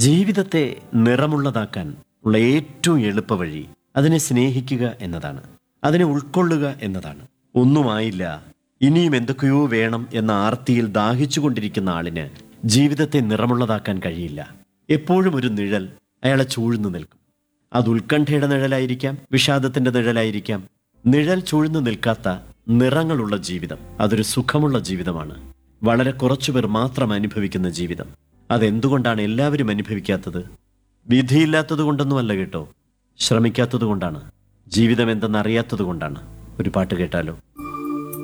ജീവിതത്തെ നിറമുള്ളതാക്കാൻ ഉള്ള ഏറ്റവും എളുപ്പ വഴി അതിനെ സ്നേഹിക്കുക എന്നതാണ് അതിനെ ഉൾക്കൊള്ളുക എന്നതാണ് ഒന്നുമായില്ല ഇനിയും എന്തൊക്കെയോ വേണം എന്ന ആർത്തിയിൽ ദാഹിച്ചുകൊണ്ടിരിക്കുന്ന ആളിന് ജീവിതത്തെ നിറമുള്ളതാക്കാൻ കഴിയില്ല എപ്പോഴും ഒരു നിഴൽ അയാളെ ചൂഴ്ന്നു നിൽക്കും അത് ഉത്കണ്ഠയുടെ നിഴലായിരിക്കാം വിഷാദത്തിന്റെ നിഴലായിരിക്കാം നിഴൽ ചൂഴ്ന്നു നിൽക്കാത്ത നിറങ്ങളുള്ള ജീവിതം അതൊരു സുഖമുള്ള ജീവിതമാണ് വളരെ കുറച്ചുപേർ മാത്രം അനുഭവിക്കുന്ന ജീവിതം അതെന്തുകൊണ്ടാണ് എല്ലാവരും അനുഭവിക്കാത്തത് വിധിയില്ലാത്തത് കൊണ്ടൊന്നുമല്ല കേട്ടോ ശ്രമിക്കാത്തത് കൊണ്ടാണ് ജീവിതം എന്തെന്ന് അറിയാത്തത് കൊണ്ടാണ് ഒരു പാട്ട് കേട്ടാലോ